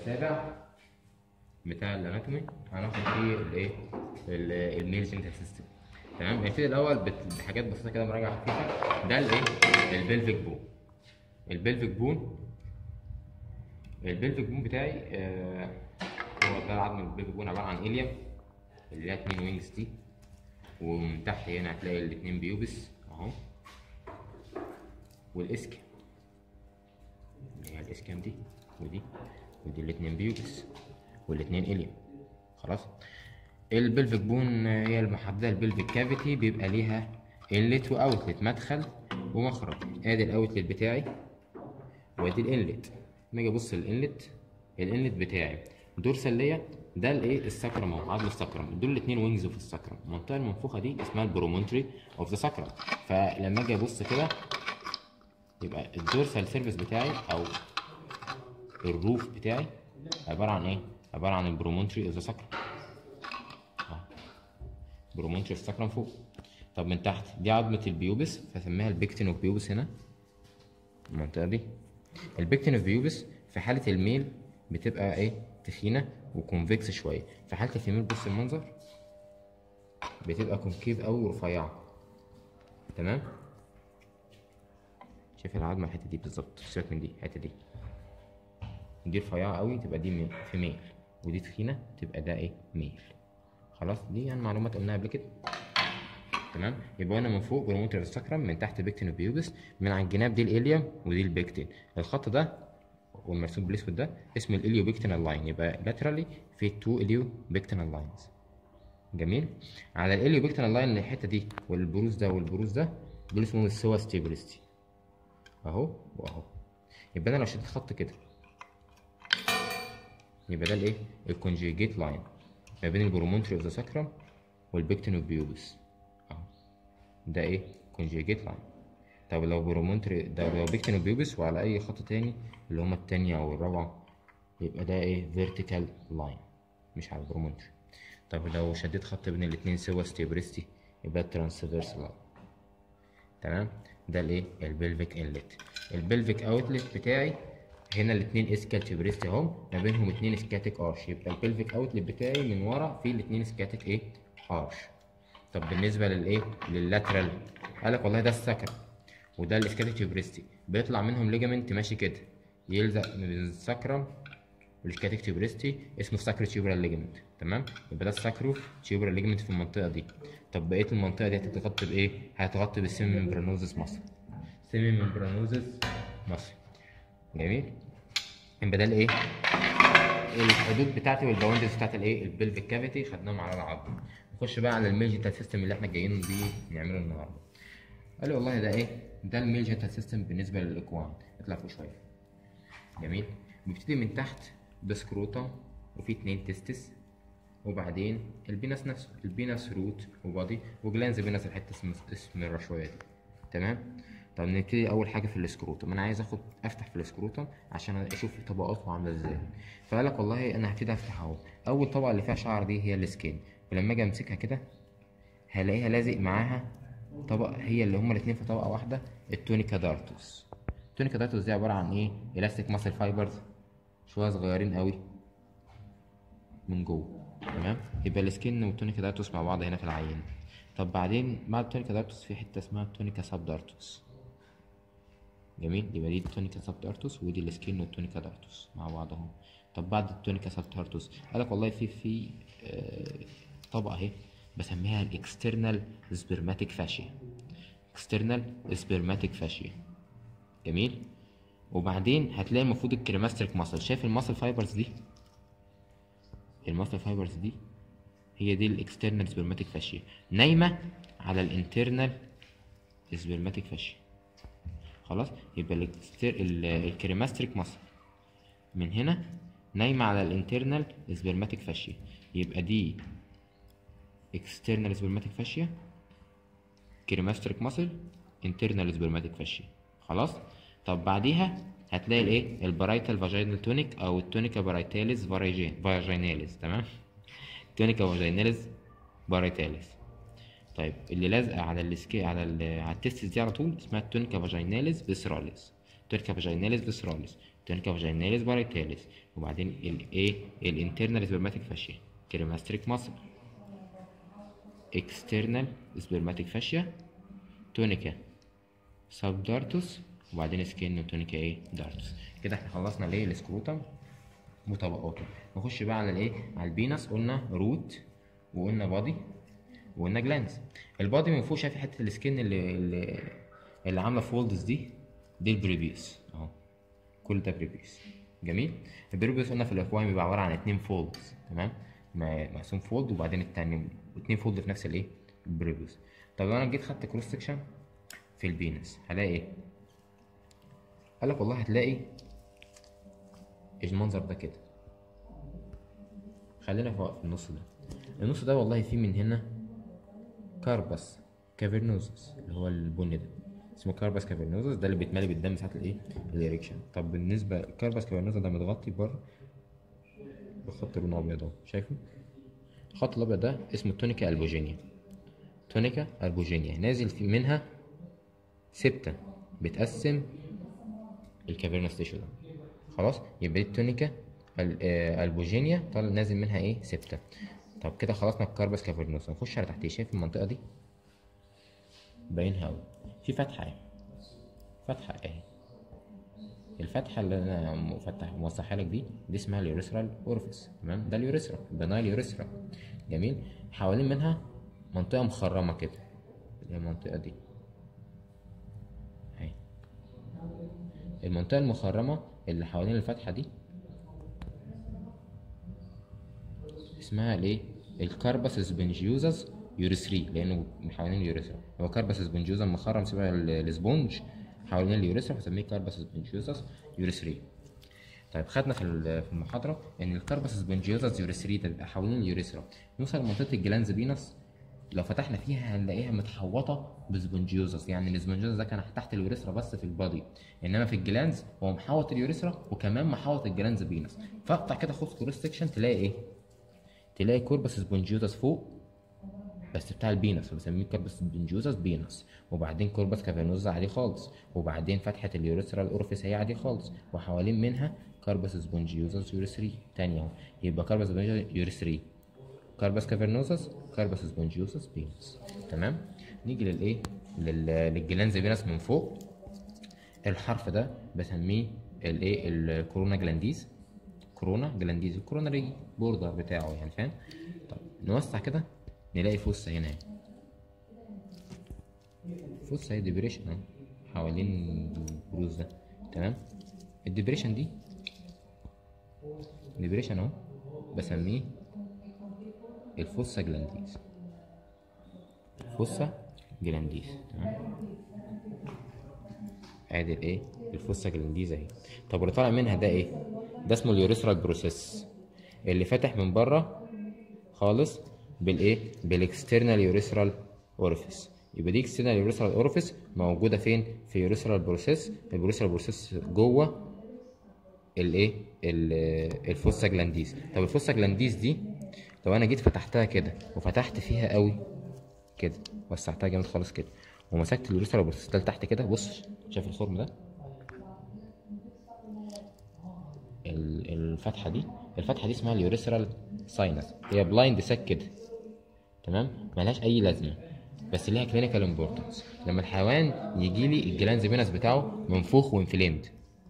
السابع بتاع الاناتومي هناخد فيه الايه ال- الميل جينيتال سيستم تمام هنبتدي الاول بت- بحاجات بسيطه كده مراجعه خفيفه ده الايه البلفيك بون البلفيك بون البلفيك بون بتاعي آه هو ده عظم البلفيك بون عباره عن اليم اللي ليها اتنين وينجز دي ومن تحت هنا هتلاقي الاتنين بيوبس اهو والاسكيم اللي هي الاسكيم دي ودي ودي الاتنين بيوبس والاتنين اليم خلاص البلفيك بون هي المحدده البلفيك كافيتي بيبقى ليها انلت واوتلت مدخل ومخرج ادي الاوتلت بتاعي وادي الانلت لما اجي ابص الانلت الانلت بتاعي دورسال ليا ده الايه السكرم اهو عظم السكرم دول الاثنين وينجز في السكرم المنطقه المنفوخه دي اسمها البرومونتري اوف ذا سكرم فلما اجي ابص كده يبقى الدورسال سيرفيس بتاعي او الروف بتاعي عباره عن ايه عباره عن البرومونتري اوف ذا سكرم برومونتري اوف السكرم فوق طب من تحت دي عظمه البيوبس فسميها البيكتين اوف بيوبس هنا المنطقه دي البيكتين اوف بيوبس في حاله الميل بتبقى ايه تخينه وكونفكس شويه في حاله الفيميل بص المنظر بتبقى كونكيف قوي ورفيعه تمام شايف العظمه الحته دي بالظبط سيبك من دي الحته دي دي رفيعه قوي تبقى دي ميل في ميل ودي تخينه تبقى ده ايه ميل خلاص دي يعني معلومات قلناها قبل كده تمام يبقى انا من فوق بروموتر السكرم من تحت بيكتين وبيوبس من على الجناب دي الاليوم ودي البيكتين الخط ده والمرسوم بالاسود ده اسمه الاليو بيكتينال لاين يبقى لاترالي في تو اليو بيكتينال لاينز جميل على الاليو بيكتينال لاين الحته دي والبروز ده والبروز ده دول اسمهم السوا ستيبلستي اهو واهو يبقى انا لو شديت خط كده يبقى ده الايه الكونجيجيت لاين ما بين البرومونتري اوف ذا ساكرم والبيكتين اوف بيوبس اهو ده ايه كونجيجيت لاين طب لو برومونتري ده لو بيكتين اوف بيوبس وعلى اي خط تاني اللي هما التانية او الرابعة يبقى ده ايه فيرتيكال لاين مش على البرومونتري طب لو شديت خط بين الاتنين سوا ستيبرستي يبقى الترانسفيرس لاين تمام ده الايه البلفيك انلت البلفيك اوتلت بتاعي هنا الاثنين اسكال تيبريست اهم ما بينهم اتنين سكاتيك ارش يبقى البلفيك اوتلت بتاعي من ورا فيه الاثنين سكاتيك ايه ارش طب بالنسبه للايه لللاترال قالك والله ده السكر وده السكاتيك تيبريستي بيطلع منهم ليجامنت ماشي كده يلزق من السكرم والسكاتيك تيوبريستي اسمه ساكرو تيوبرال ليجمنت تمام يبقى ده الساكرو تيوبرال ليجمنت في المنطقه دي طب بقيه المنطقه دي هتتغطي بايه هتتغطي بالسيمي ممبرانوزس مصل سيمي ممبرانوزس مصل جميل يبقى ده الايه الحدود بتاعتي والباوندرز بتاعت الايه البلفيك كافيتي خدناهم على العظم نخش بقى على الميلجنتال سيستم اللي احنا جايين بيه نعمله النهارده قال لي والله ده ايه ده الميلجنتال سيستم بالنسبه للاكوان اطلع فوق شويه جميل بيبتدي من تحت بسكروتم وفي اتنين تستس وبعدين البينس نفسه البينس روت وبادي وجلانز بينس الحته اسم اسم الرشويه دي تمام طب نبتدي اول حاجه في السكروتم انا عايز اخد افتح في السكروتم عشان اشوف طبقاته عامله ازاي فقال لك والله انا هبتدي افتح اهو اول طبقه اللي فيها شعر دي هي السكين ولما اجي امسكها كده هلاقيها لازق معاها طبقه هي اللي هما الاتنين في طبقه واحده التونيكا دارتوس التونيكا دارتوس دي عباره عن ايه الاستيك ماسل فايبرز شويه صغيرين قوي من جوه تمام يبقى السكين والتونيكا دارتوس مع بعض هنا في العينه طب بعدين بعد التونيكا دارتوس في حته اسمها التونيكا ساب دارتوس جميل يبقى دي التونيكا ساب دارتوس ودي السكين والتونيكا دارتوس مع بعض اهو طب بعد التونيكا ساب دارتوس قالك والله في في آه طبقه اهي بسميها الاكسترنال سبرماتيك فاشيا اكسترنال سبرماتيك فاشيا جميل وبعدين هتلاقي المفروض الكريماستريك ماسل شايف الماسل فايبرز دي الماسل فايبرز دي هي دي الاكسترنال سبرماتيك فاشيا نايمه على الانترنال سبرماتيك فاشيا خلاص يبقى الاكستر... الكريماستريك ماسل من هنا نايمه على الانترنال سبرماتيك فاشيا يبقى دي external spermatic fascia كريماستريك ماسل internal spermatic fascia خلاص طب بعديها هتلاقي الايه البرايتال فاجينال تونيك او التونيكا برايتاليس فاجيناليس تمام تونيكا فاجيناليس برايتاليس طيب اللي لازقه على السكي على ال على التستس دي على طول اسمها التونيكا فاجيناليس فيسراليس تونيكا فاجيناليس فيسراليس تونيكا فاجيناليس بارايتاليس وبعدين الايه الانترنال سبرماتيك فاشيا كريماستريك ماسل اكسترنال سبرماتيك فاشيا تونيكا سب دارتوس وبعدين سكين تونيكا ايه دارتوس كده احنا خلصنا الايه السكروتم وطبقاته نخش بقى على الايه على البينس قلنا روت وقلنا بادي وقلنا جلانز البادي من فوق شايف حته السكين اللي اللي, اللي عامله فولدز دي دي البريبيوس اهو كل ده بريبيوس جميل البريبيوس قلنا في الاكوام بيبقى عباره عن اتنين فولدز تمام م- مقسوم فولد وبعدين التاني اتنين فولد في نفس الايه البريبيوس طب لو انا جيت خدت كروس سكشن في البينس هلاقي ايه قال لك والله هتلاقي المنظر ده كده خلينا في في النص ده النص ده والله فيه من هنا كاربس كافرنوزس اللي هو البني ده اسمه كاربس كافرنوزس ده اللي بيتملي بالدم ساعة الايه الاريكشن طب بالنسبة كاربس كافرنوزس ده متغطي بره بخط لونه ابيض اهو شايفه الخط الابيض ده اسمه تونيكا البوجينيا تونيكا البوجينيا نازل في منها سبتة بتقسم الكافيرنس تيشو ده خلاص يبقى دي التونيكا ال- آه، البوجينيا طالع نازل منها ايه سبتة طب كده خلصنا الكاربس كافيرنوس نخش على تحت شايف المنطقة دي باينها أوي في فتحة اهي فتحة اهي الفتحة اللي أنا مفتح موضحها لك دي دي اسمها اليوريثرال أورفيس تمام ده اليوريثرا البنايل يوريثرا جميل حوالين منها منطقة مخرمة كده اللي هي المنطقة دي اهي المنطقة المخرمة اللي حوالين الفتحة دي اسمها الايه الكاربس سبنجيوزس يوريثري لانه من حوالين اليوريثرا هو كاربس سبنجيوزا مخرم شبه ال- الاسبونج حوالين اليوريثرا فسميه كاربس سبنجيوزس يوريثري طيب خدنا في ال- في المحاضره ان الكاربس سبنجيوزس يوريثري ده بيبقى حوالين اليوريثرا نوصل لمنطقه الجلانز بينس لو فتحنا فيها هنلاقيها متحوطه بسبونجيوزس يعني السبونجيوزس ده كان تحت اليوريثرا بس في البادي انما في الجلانز هو محوط اليوريثرا وكمان محوط الجلانز بينس فاقطع كده خد كروس سكشن تلاقي ايه تلاقي كوربس سبونجيوزس فوق بس بتاع البينس فبسميه كوربس سبونجيوزس بينس وبعدين كوربس كافانوزا عادي خالص وبعدين فتحة اليوريثرال اورفيس هي عادي خالص وحوالين منها كاربس سبونجيوزس يوريثري تاني اهو يبقى كاربس سبونجيوزس يوريثري كاربس كافرنوزس كاربس سبونجيوزس بينس تمام نيجي للايه لل- للجلانز بينس من فوق الحرف ده بسميه الايه الكورونا جلانديز كورونا جلانديز الكوروناري بوردر بتاعه يعني فاهم طب نوسع كده نلاقي فوسة هنا اهي. فوسة هي ديبريشن اهو حوالين البروز ده تمام الديبريشن دي ديبريشن اهو بسميه الفوسا جلانديز فوسا جلانديز تمام ادي الايه الفوسا جلانديز اهي طب اللي طالع منها ده ايه ده اسمه اليوريثرال بروسيس اللي فاتح من بره خالص بالايه بالاكسترنال يوريثرال اورفيس يبقى دي اكسترنال يوريثرال اورفيس موجوده فين في يوريثرال بروسيس اليوريثرال بروسيس جوه الايه ال- الفوسا جلانديز طب الفوسا جلانديز دي لو انا جيت فتحتها كده وفتحت فيها قوي كده وسعتها جامد خالص كده ومسكت اليوريثرال بروسيس ده لتحت كده بص شايف الخرم ده ال- الفتحه دي الفتحه دي اسمها اليوريثرال ساينس هي بلايند ساك كده تمام ملهاش اي لازمه بس ليها كلينيكال امبورتنس لما الحيوان يجي لي الجلانز بينس بتاعه منفوخ وانفليمد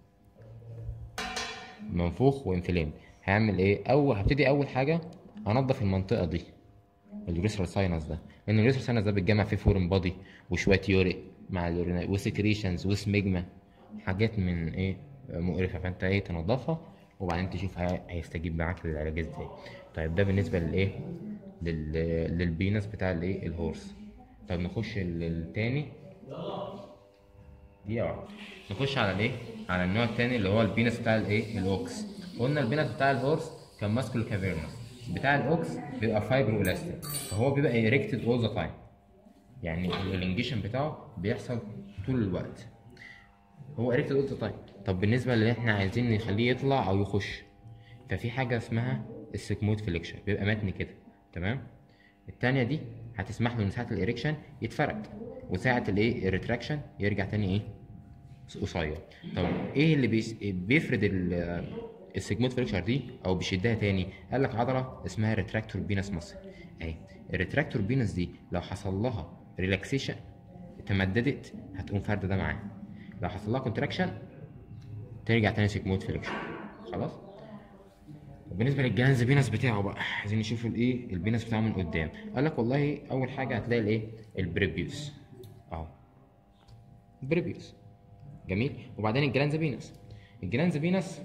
منفوخ وانفليمد هعمل ايه او هبتدي اول حاجه انضف المنطقه دي اليوريثرال ساينس ده لان اليوريثرال ساينس ده بيتجمع فيه فورين بادي وشويه يوريك مع اليورينا وسكريشنز وسمجما حاجات من ايه مقرفه فانت ايه تنضفها وبعدين تشوف هي- هيستجيب معاك للعلاج ازاي طيب ده بالنسبه للايه لل... للبينس بتاع الايه الهورس طب نخش للتاني دقيقة واحدة نخش على الايه؟ على النوع التاني اللي هو البينس بتاع الايه؟ الاوكس قلنا البينس بتاع الهورس كان ماسكولو كافيرنس بتاع الاوكس بيبقى فايبرو الاستيك فهو بيبقى ايركتد اول ذا تايم يعني الانجيشن بتاعه بيحصل طول الوقت هو ايركتد اول ذا تايم طب بالنسبة اللي احنا عايزين نخليه يطلع او يخش ففي حاجة اسمها السكموت فليكشن بيبقى متن كده تمام التانية دي هتسمح له ان ساعة الاريكشن يتفرد وساعة الايه الريتراكشن يرجع تاني ايه قصير طب ايه اللي بيس- بيفرد ال- السيجمويد فليكشر دي او بيشدها تاني قال لك عضله اسمها ريتراكتور بينس ماسل اهي الريتراكتور بينس دي لو حصل لها ريلاكسيشن تمددت هتقوم فارده ده معاه لو حصل لها كونتراكشن ترجع تاني سيجمويد فليكشن خلاص بالنسبه للجهاز بينس بتاعه بقى عايزين نشوف الايه البينس بتاعه من قدام قال لك والله اول حاجه هتلاقي الايه البريبيوس اهو بريبيوس جميل وبعدين الجلانز بينس الجلانز بينس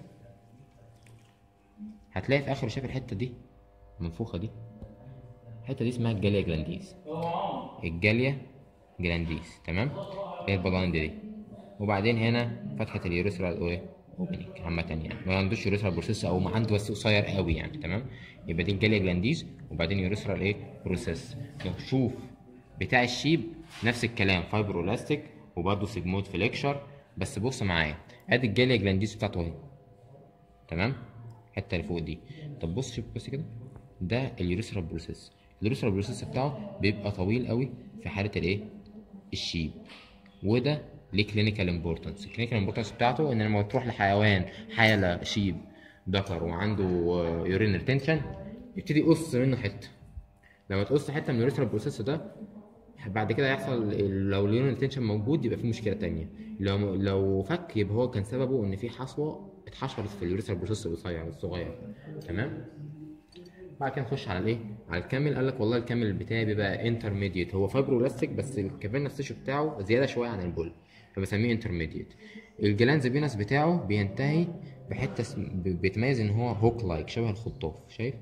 هتلاقي في اخر شايف الحته دي المنفوخه دي الحته دي اسمها الجاليا جلانديز الجاليا جلانديز تمام هي البلاند دي وبعدين هنا فتحه اليوريثرال ايه اوبننج عامة يعني ما عندوش يوريثرال بروسيس او ما عنده بس قصير قوي يعني تمام يبقى دي الجاليا جلانديز وبعدين يوريثرال ايه بروسيس نشوف بتاع الشيب نفس الكلام فايبرولاستيك وبرده سيجمويد فليكشر بس بص معايا ادي الجاليا جلانديز بتاعته اهي تمام الحته اللي فوق دي طب بص شوف بص كده ده اليوريثرال بروسيس اليوريثرال بروسيس بتاعه بيبقى طويل قوي في حاله الايه الشيب وده ليه كلينيكال امبورتنس الكلينيكال امبورتنس بتاعته ان لما تروح لحيوان حاله شيب ذكر وعنده يورين ريتنشن يبتدي يقص منه حته لما تقص حته من اليوريثرال بروسيس ده بعد كده هيحصل لو اليورين ريتنشن موجود يبقى في مشكله تانية لو لو فك يبقى هو كان سببه ان في حصوه اتحشرت في اليوريثرال بروسيس القصير الصغير تمام بعد كده نخش على الايه على الكامل قال لك والله الكامل بتاعي بيبقى انترميديت هو فايبرولاستيك بس الكافيرنس تيشو بتاعه زياده شويه عن البول فبسميه انترميديت الجلانز بينس بتاعه بينتهي بحته اسم... ب- بيتميز ان هو هوك لايك شبه الخطاف شايف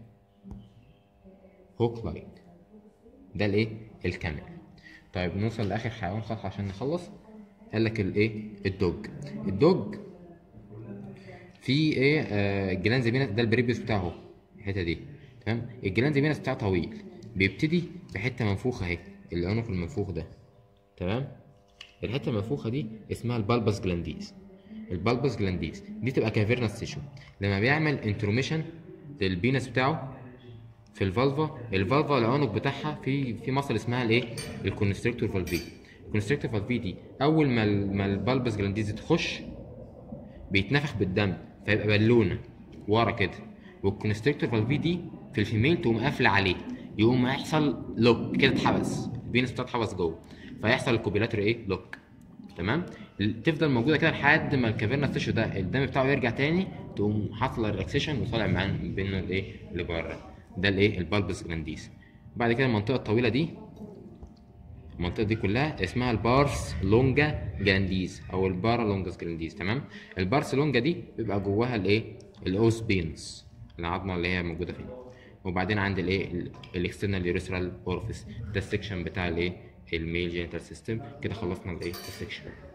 هوك لايك ده الايه الكامل طيب نوصل لاخر حيوان خالص عشان نخلص قال لك الايه الدوج الدوج في ايه آه الجلانز بينس ده البريبيوس بتاعه الحته دي تمام الجلانز بينس بتاعه طويل بيبتدي بحته منفوخه اهي العنق المنفوخ ده تمام الحته المنفوخه دي اسمها البالبس جلانديز البالبس جلانديز دي تبقى كافيرنس تيشو لما بيعمل انتروميشن للبينس بتاعه في الفالفا الفالفا العنق بتاعها في في مصل اسمها الايه الكونستريكتور فالفي الكونستريكتور فالفي دي اول ما ال- ما البالبس جلانديز تخش بيتنفخ بالدم فيبقى بالونه ورا كده والكونستريكتور فالفي دي في الفيميل تقوم قافله عليه يقوم يحصل لوك كده اتحبس البينس بتاعه اتحبس جوه فيحصل الكوبيلاتر ايه لوك تمام ال- تفضل موجوده كده لحد ما الكافيرنا تيشو ده الدم بتاعه يرجع تاني تقوم حاصله الريلاكسيشن وطالع معاه بينه الايه اللي بره ده الايه البالبس جلانديس بعد كده المنطقه الطويله دي المنطقه دي كلها اسمها البارس لونجا جلانديز او البارا لونجاس جلانديز تمام البارس لونجا دي بيبقى جواها الايه الاوس بينز العظمه اللي هي موجوده فين وبعدين عند الايه الاكسترنال يوريثرال اورفيس ده السكشن بتاع الايه الميل جينيتال سيستم كده خلصنا الايه السكشن